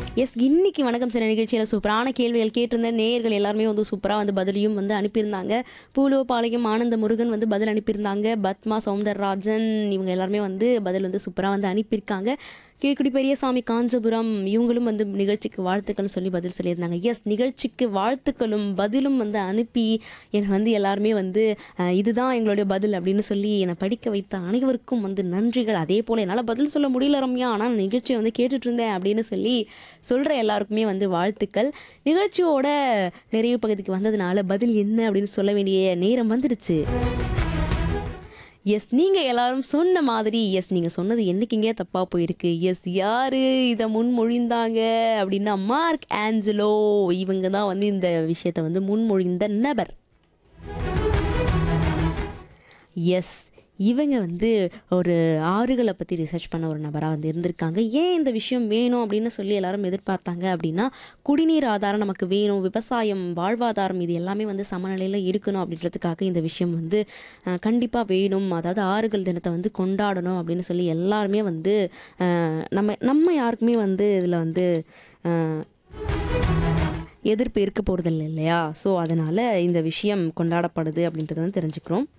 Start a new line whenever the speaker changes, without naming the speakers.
S இன்னைக்கு வணக்கம் சில நிகழ்ச்சியில் சூப்பரான கேள்விகள் கேட்டிருந்த நேயர்கள் எல்லாருமே வந்து சூப்பராக வந்து பதிலையும் வந்து அனுப்பியிருந்தாங்க பூலோபாளையம் ஆனந்த முருகன் வந்து பதில் அனுப்பியிருந்தாங்க பத்மா சௌந்தரராஜன் இவங்க எல்லாருமே வந்து பதில் வந்து சூப்பராக வந்து அனுப்பியிருக்காங்க கீழ்குடி பெரியசாமி காஞ்சபுரம் இவங்களும் வந்து நிகழ்ச்சிக்கு வாழ்த்துக்கள் சொல்லி பதில் சொல்லியிருந்தாங்க எஸ் நிகழ்ச்சிக்கு வாழ்த்துக்களும் பதிலும் வந்து அனுப்பி என்னை வந்து எல்லாருமே வந்து அஹ், இதுதான் எங்களுடைய பதில் அப்படின்னு சொல்லி என்னை படிக்க வைத்த அனைவருக்கும் வந்து நன்றிகள் அதே போல் என்னால் பதில் சொல்ல முடியல ரம்யா ஆனால் நான் நிகழ்ச்சியை வந்து கேட்டுட்டு இருந்தேன் அப்படின்னு சொல்லி சொல்கிற எல்லாருக்குமே வந்து வாழ்த்துக்கள் நிகழ்ச்சியோட நிறைவு பகுதிக்கு வந்ததுனால பதில் என்ன அப்படின்னு சொல்ல வேண்டிய நேரம் வந்துடுச்சு எஸ் நீங்கள் எல்லாரும் சொன்ன மாதிரி எஸ் நீங்கள் சொன்னது என்னைக்குங்க தப்பாக போயிருக்கு எஸ் யார் இதை முன்மொழிந்தாங்க அப்படின்னா மார்க் ஆஞ்சலோ இவங்க தான் வந்து இந்த விஷயத்தை வந்து முன்மொழிந்த நபர் எஸ் இவங்க வந்து ஒரு ஆறுகளை பற்றி ரிசர்ச் பண்ண ஒரு நபராக வந்து இருந்திருக்காங்க ஏன் இந்த விஷயம் வேணும் அப்படின்னு சொல்லி எல்லாரும் எதிர்பார்த்தாங்க அப்படின்னா குடிநீர் ஆதாரம் நமக்கு வேணும் விவசாயம் வாழ்வாதாரம் இது எல்லாமே வந்து சமநிலையில் இருக்கணும் அப்படின்றதுக்காக இந்த விஷயம் வந்து கண்டிப்பாக வேணும் அதாவது ஆறுகள் தினத்தை வந்து கொண்டாடணும் அப்படின்னு சொல்லி எல்லாருமே வந்து அஹ், நம்ம நம்ம யாருக்குமே வந்து இதில் வந்து அஹ், எதிர்ப்பு இருக்க போகிறதில்ல இல்லையா ஸோ அதனால் இந்த விஷயம் கொண்டாடப்படுது அப்படின்றத வந்து தெரிஞ்சுக்கிறோம்